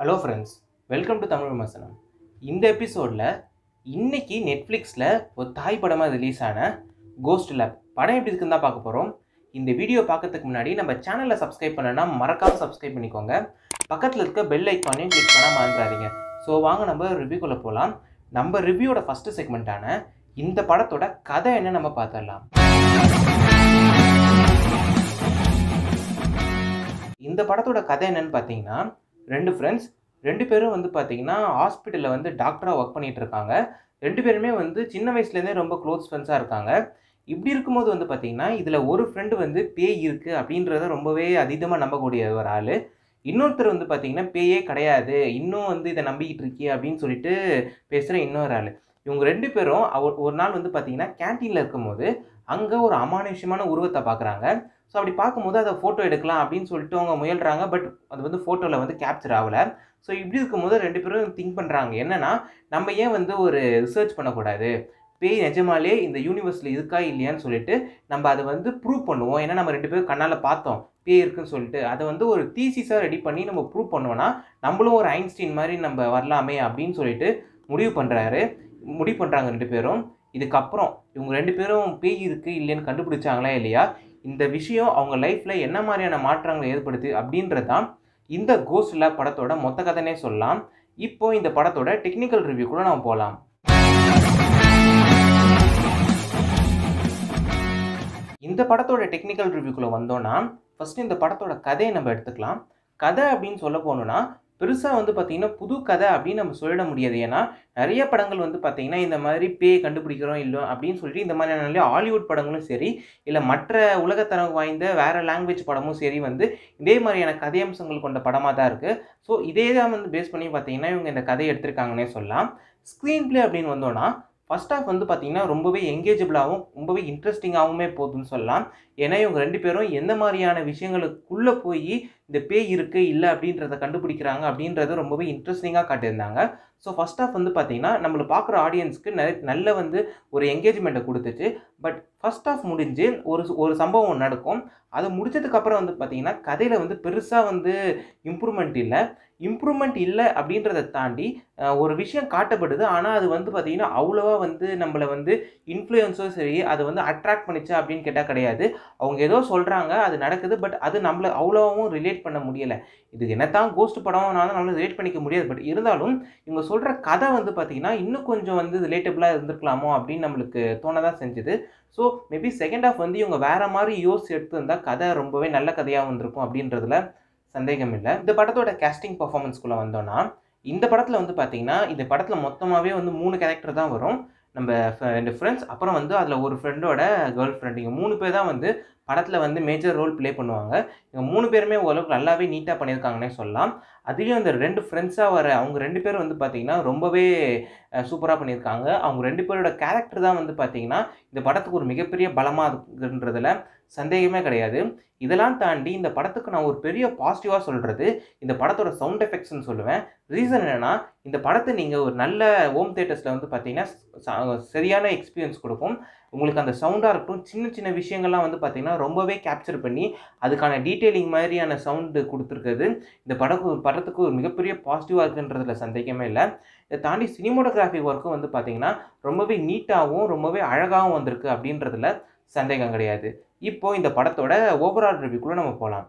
hello friends welcome to Tamil Vimarsanam இந்த எபிசோடில் இன்னைக்கு நெட்ஃப்ளிக்ஸில் ஒரு தாய் படமாக ரிலீஸ் ஆன கோஸ்ட் லேப் படம் எப்படி இருக்குன்னு தான் பார்க்க போகிறோம் இந்த வீடியோ பார்க்கறதுக்கு முன்னாடி நம்ம சேனலை சப்ஸ்கிரைப் பண்ணனா மறக்காமல் சப்ஸ்கிரைப் பண்ணிக்கோங்க பக்கத்தில் இருக்க பெல் ஐக்கானையும் கிளிக் பண்ணால் மறந்துடாதீங்க ஸோ வாங்க நம்ம ரிவ்யூக்குள்ளே போகலாம் நம்ம ரிவ்யூவோட ஃபஸ்ட்டு செக்மெண்ட்டான இந்த படத்தோட கதை என்ன நம்ம பார்த்துடலாம் இந்த படத்தோட கதை என்னன்னு பார்த்தீங்கன்னா ரெண்டு ஃப்ரெண்ட்ஸ் ரெண்டு பேரும் வந்து பார்த்தீங்கன்னா ஹாஸ்பிட்டலில் வந்து டாக்டராக ஒர்க் பண்ணிட்டு இருக்காங்க ரெண்டு பேருமே வந்து சின்ன வயசுலேருந்தே ரொம்ப க்ளோஸ் ஃப்ரெண்ட்ஸாக இருக்காங்க இப்படி இருக்கும்போது வந்து பார்த்தீங்கன்னா இதில் ஒரு ஃப்ரெண்டு வந்து பேய் இருக்குது அப்படின்றத ரொம்பவே அதீதமாக நம்பக்கூடிய ஒரு ஆள் இன்னொருத்தர் வந்து பார்த்தீங்கன்னா பேயே கிடையாது இன்னும் வந்து இதை நம்பிக்கிட்டு இருக்கே அப்படின்னு சொல்லிட்டு பேசுகிற இன்னொரு ஆள் இவங்க ரெண்டு பேரும் அவர் ஒரு நாள் வந்து பார்த்தீங்கன்னா கேன்டீனில் இருக்கும்போது அங்கே ஒரு அமானுஷ்யமான உருவத்தை பார்க்குறாங்க ஸோ அப்படி பார்க்கும்போது அதை ஃபோட்டோ எடுக்கலாம் அப்படின்னு சொல்லிட்டு அவங்க முயல்றாங்க பட் அது வந்து ஃபோட்டோவில் வந்து கேப்சர் ஆகலை ஸோ இப்படி இருக்கும்போது ரெண்டு பேரும் திங்க் பண்ணுறாங்க என்னன்னா நம்ம ஏன் வந்து ஒரு ரிசர்ச் பண்ணக்கூடாது பேய் நிஜமாலே இந்த யூனிவர்ஸில் இருக்கா இல்லையான்னு சொல்லிட்டு நம்ம அதை வந்து ப்ரூவ் பண்ணுவோம் ஏன்னா நம்ம ரெண்டு பேரும் கண்ணால் பார்த்தோம் பேய் இருக்குன்னு சொல்லிட்டு அதை வந்து ஒரு தீசிஸாக ரெடி பண்ணி நம்ம ப்ரூவ் பண்ணோன்னா நம்மளும் ஒரு ஐன்ஸ்டீன் மாதிரி நம்ம வரலாமே அப்படின்னு சொல்லிட்டு முடிவு பண்ணுறாரு முடிவு பண்ணுறாங்க ரெண்டு பேரும் இதுக்கப்புறம் இவங்க ரெண்டு பேரும் பேய் இருக்குது இல்லைன்னு கண்டுபிடிச்சாங்களா இல்லையா இந்த விஷயம் அவங்க லைஃப்பில் என்ன மாதிரியான மாற்றங்களை ஏற்படுத்து அப்படின்றது தான் இந்த கோஸ்ட்ல படத்தோட மொத்த கதைனே சொல்லலாம் இப்போ இந்த படத்தோட டெக்னிக்கல் ரிவ்யூ கூட நம்ம போகலாம் இந்த படத்தோட டெக்னிக்கல் ரிவ்யூக்குள்ளே வந்தோன்னா ஃபஸ்ட்டு இந்த படத்தோட கதையை நம்ம எடுத்துக்கலாம் கதை அப்படின்னு சொல்ல போனோம்னா பெருசாக வந்து பார்த்திங்கன்னா புது கதை அப்படின்னு நம்ம சொல்லிட முடியாது ஏன்னா நிறைய படங்கள் வந்து பார்த்திங்கன்னா இந்த மாதிரி பேய் கண்டுபிடிக்கிறோம் இல்லை அப்படின்னு சொல்லிட்டு இந்த மாதிரியான நிறைய ஹாலிவுட் படங்களும் சரி இல்லை மற்ற உலகத்தரம் வாய்ந்த வேறு லாங்குவேஜ் படமும் சரி வந்து இதே மாதிரியான கதையம்சங்கள் கொண்ட படமாக தான் இருக்குது ஸோ இதே தான் வந்து பேஸ் பண்ணி பார்த்தீங்கன்னா இவங்க இந்த கதையை எடுத்திருக்காங்கன்னே சொல்லலாம் ஸ்க்ரீன் ப்ளே அப்படின்னு வந்தோன்னா ஃபஸ்ட் ஆஃப் வந்து பார்த்திங்கன்னா ரொம்பவே எங்கேஜபிளாகவும் ரொம்பவே இன்ட்ரெஸ்டிங்காகவுமே போகுதுன்னு சொல்லலாம் ஏன்னா இவங்க ரெண்டு பேரும் எந்த மாதிரியான விஷயங்களுக்குள்ளே போய் இந்த பேய் இருக்குது இல்லை அப்படின்றத கண்டுபிடிக்கிறாங்க அப்படின்றத ரொம்பவே இன்ட்ரெஸ்டிங்காக காட்டியிருந்தாங்க ஸோ ஃபஸ்ட் ஆஃப் வந்து பார்த்திங்கன்னா நம்மளை பார்க்குற ஆடியன்ஸ்க்கு நிறைய நல்ல வந்து ஒரு என்கேஜ்மெண்ட்டை கொடுத்துச்சு பட் ஃபஸ்ட் ஆஃப் முடிஞ்சு ஒரு ஒரு சம்பவம் நடக்கும் அது முடிச்சதுக்கப்புறம் வந்து பார்த்திங்கன்னா கதையில் வந்து பெருசாக வந்து இம்ப்ரூவ்மெண்ட் இல்லை இம்ப்ரூவ்மெண்ட் இல்லை அப்படின்றத தாண்டி ஒரு விஷயம் காட்டப்படுது ஆனால் அது வந்து பார்த்திங்கன்னா அவ்வளோவா வந்து நம்மளை வந்து இன்ஃப்ளூயன்ஸோ சரி அதை வந்து அட்ராக்ட் பண்ணிச்சா அப்படின்னு கேட்டால் கிடையாது அவங்க ஏதோ சொல்கிறாங்க அது நடக்குது பட் அது நம்மளை அவ்வளோவும் ரிலேட் பண்ண முடியலை இது என்னத்தான் கோஸ்ட் படம்னாலும் நம்மளால ரிலேட் பண்ணிக்க முடியாது பட் இருந்தாலும் இவங்க சொல்கிற கதை வந்து பார்த்திங்கன்னா இன்னும் கொஞ்சம் வந்து ரிலேட்டபிளாக இருந்திருக்கலாமோ அப்படின்னு நம்மளுக்கு தோணதான் செஞ்சுது ஸோ மேபி செகண்ட் ஆஃப் வந்து இவங்க வேறு மாதிரி யோசிச்சு எடுத்திருந்தால் கதை ரொம்பவே நல்ல கதையாக வந்திருக்கும் அப்படின்றதுல சந்தேகம் இல்லை இந்த படத்தோட கேஸ்டிங் பர்ஃபார்மன்ஸ்குள்ளே வந்தோன்னா இந்த படத்தில் வந்து பார்த்தீங்கன்னா இந்த படத்தில் மொத்தமாகவே வந்து மூணு கேரக்டர் தான் வரும் நம்ம ரெண்டு ஃப்ரெண்ட்ஸ் அப்புறம் வந்து அதில் ஒரு ஃப்ரெண்டோட கேர்ள் ஃப்ரெண்ட் இங்கே மூணு பேர் தான் வந்து படத்தில் வந்து மேஜர் ரோல் ப்ளே பண்ணுவாங்க இவங்க மூணு பேருமே ஓரளவுக்கு நல்லாவே நீட்டாக பண்ணியிருக்காங்கன்னே சொல்லலாம் அதுலேயும் அந்த ரெண்டு ஃப்ரெண்ட்ஸாக வர அவங்க ரெண்டு பேரும் வந்து பார்த்திங்கன்னா ரொம்பவே சூப்பராக பண்ணியிருக்காங்க அவங்க ரெண்டு பேரோட கேரக்டர் தான் வந்து பார்த்திங்கன்னா இந்த படத்துக்கு ஒரு மிகப்பெரிய பலமாக இருக்குன்றதுல சந்தேகமே கிடையாது இதெல்லாம் தாண்டி இந்த படத்துக்கு நான் ஒரு பெரிய பாசிட்டிவாக சொல்கிறது இந்த படத்தோட சவுண்ட் எஃபெக்ட்ஸ்னு சொல்லுவேன் ரீசன் என்னென்னா இந்த படத்தை நீங்கள் ஒரு நல்ல ஹோம் தேட்டர்ஸில் வந்து பார்த்தீங்கன்னா சரியான எக்ஸ்பீரியன்ஸ் கொடுக்கும் உங்களுக்கு அந்த சவுண்டாக இருக்கட்டும் சின்ன சின்ன விஷயங்கள்லாம் வந்து பார்த்திங்கன்னா ரொம்பவே கேப்சர் பண்ணி அதுக்கான டீட்டெயிலிங் மாதிரியான சவுண்டு கொடுத்துருக்குது இந்த படக்கு படத்துக்கு ஒரு மிகப்பெரிய பாசிட்டிவாக இருக்குன்றதுல சந்தேகமே இல்லை இதை தாண்டி சினிமோட்டோகிராஃபி ஒர்க்கும் வந்து பார்த்திங்கன்னா ரொம்பவே நீட்டாகவும் ரொம்பவே அழகாகவும் வந்திருக்கு அப்படின்றதுல சந்தேகம் கிடையாது இப்போ இந்த படத்தோட ஓவரால் ரிவ்யூக்குள்ள நம்ம போகலாம்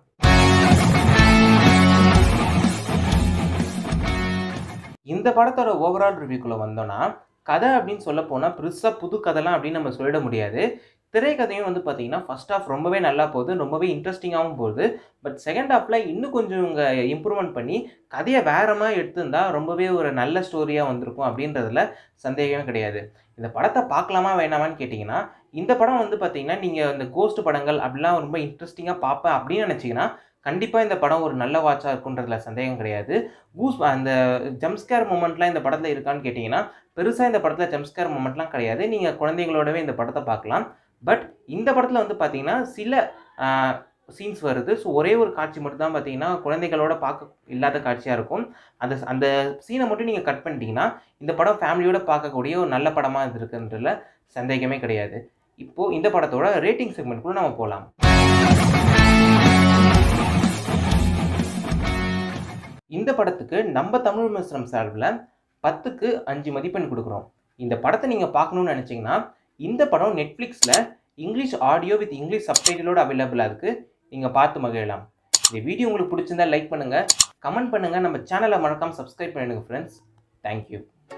இந்த படத்தோட ஓவரால் ரிவ்யூக்குள்ள வந்தோன்னா கதை அப்படின்னு சொல்ல போனால் பெருசாக புது கதைலாம் அப்படின்னு நம்ம சொல்லிட முடியாது திரைக்கதையும் வந்து பார்த்தீங்கன்னா ஃபஸ்ட் ஆஃப் ரொம்பவே நல்லா போகுது ரொம்பவே இன்ட்ரெஸ்டிங்காகவும் போகுது பட் செகண்ட் ஹாஃபில் இன்னும் கொஞ்சம் இவங்க இம்ப்ரூவ்மெண்ட் பண்ணி கதையை வேற மாதிரி எடுத்திருந்தால் ரொம்பவே ஒரு நல்ல ஸ்டோரியாக வந்திருக்கும் அப்படின்றதுல சந்தேகமே கிடையாது இந்த படத்தை பார்க்கலாமா வேணாமான்னு கேட்டிங்கன்னா இந்த படம் வந்து பார்த்தீங்கன்னா நீங்கள் இந்த கோஸ்ட் படங்கள் அப்படிலாம் ரொம்ப இன்ட்ரெஸ்டிங்காக பார்ப்பேன் அப்படின்னு நினச்சிங்கன்னா கண்டிப்பாக இந்த படம் ஒரு நல்ல வாட்சாக இருக்குன்றதுல சந்தேகம் கிடையாது கூஸ் அந்த ஜம்ஸ்கேர் மூமெண்ட்லாம் இந்த படத்தில் இருக்கான்னு கேட்டிங்கன்னா பெருசாக இந்த படத்தில் ஜம்ஸ்கேர் மூமெண்ட்லாம் கிடையாது நீங்கள் குழந்தைங்களோடவே இந்த படத்தை பார்க்கலாம் பட் இந்த படத்தில் வந்து பார்த்தீங்கன்னா சில சீன்ஸ் வருது ஸோ ஒரே ஒரு காட்சி மட்டும் தான் பார்த்தீங்கன்னா குழந்தைகளோட பார்க்க இல்லாத காட்சியாக இருக்கும் அந்த அந்த சீனை மட்டும் நீங்கள் கட் பண்ணிட்டீங்கன்னா இந்த படம் ஃபேமிலியோட பார்க்கக்கூடிய ஒரு நல்ல படமாக இருக்குன்றதுல சந்தேகமே கிடையாது இப்போது இந்த படத்தோட ரேட்டிங் செக்மெண்ட் கூட நம்ம போகலாம் இந்த இந்த படத்துக்கு நம்ம தமிழ் மிஸ்ரம் சார்பில் பத்துக்கு அஞ்சு மதிப்பெண் கொடுக்குறோம் இந்த படத்தை நீங்கள் பார்க்கணுன்னு நினச்சிங்கன்னா இந்த படம் நெட்ஃப்ளிக்ஸில் இங்கிலீஷ் ஆடியோ வித் இங்கிலீஷ் சப்டைட்டிலோட அவைலபிளாக இருக்குது நீங்கள் பார்த்து மகிழலாம் இந்த வீடியோ உங்களுக்கு பிடிச்சிருந்தா லைக் பண்ணுங்கள் கமெண்ட் பண்ணுங்கள் நம்ம சேனலை மறக்காமல் சப்ஸ்கிரைப் பண்ணிடுங்க ஃப்ரெண்ட்ஸ் தேங்க்யூ